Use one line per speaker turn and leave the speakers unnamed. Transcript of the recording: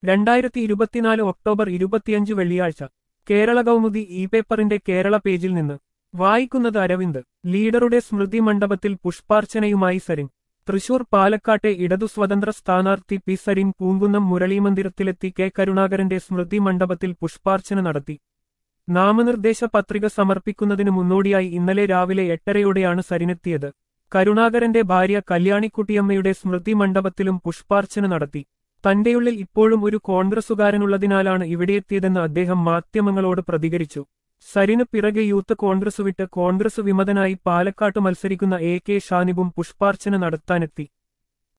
രണ്ടായിരത്തി ഇരുപത്തിനാല് ഒക്ടോബർ ഇരുപത്തിയഞ്ച് വെള്ളിയാഴ്ച കേരള കൗമുദി ഇ പേപ്പറിന്റെ കേരള പേജിൽ നിന്ന് വായിക്കുന്നത് അരവിന്ദ് ലീഡറുടെ സ്മൃതി മണ്ഡപത്തിൽ പുഷ്പാർച്ചനയുമായി സരിൻ തൃശൂർ പാലക്കാട്ടെ ഇടതു സ്വതന്ത്ര സ്ഥാനാർത്ഥി പി സരിൻ പൂങ്കുന്നം മുരളീമന്ദിരത്തിലെത്തി കെ കരുണാകരന്റെ സ്മൃതി മണ്ഡപത്തിൽ പുഷ്പാർച്ചന നടത്തി നാമനിർദ്ദേശ പത്രിക സമർപ്പിക്കുന്നതിനു മുന്നോടിയായി ഇന്നലെ രാവിലെ എട്ടരയോടെയാണ് സരിനെത്തിയത് കരുണാകരന്റെ ഭാര്യ കല്യാണിക്കുട്ടിയമ്മയുടെ സ്മൃതി മണ്ഡപത്തിലും പുഷ്പാർച്ചന നടത്തി തന്റെയുള്ളിൽ ഇപ്പോഴും ഒരു കോൺഗ്രസുകാരനുള്ളതിനാലാണ് ഇവിടെയെത്തിയതെന്ന് അദ്ദേഹം മാധ്യമങ്ങളോട് പ്രതികരിച്ചു സരിന് പിറകെ യൂത്ത് കോൺഗ്രസ് വിട്ട് കോൺഗ്രസ് വിമതനായി പാലക്കാട്ട് മത്സരിക്കുന്ന എ കെ ഷാനിബും പുഷ്പാർച്ചന നടത്താനെത്തി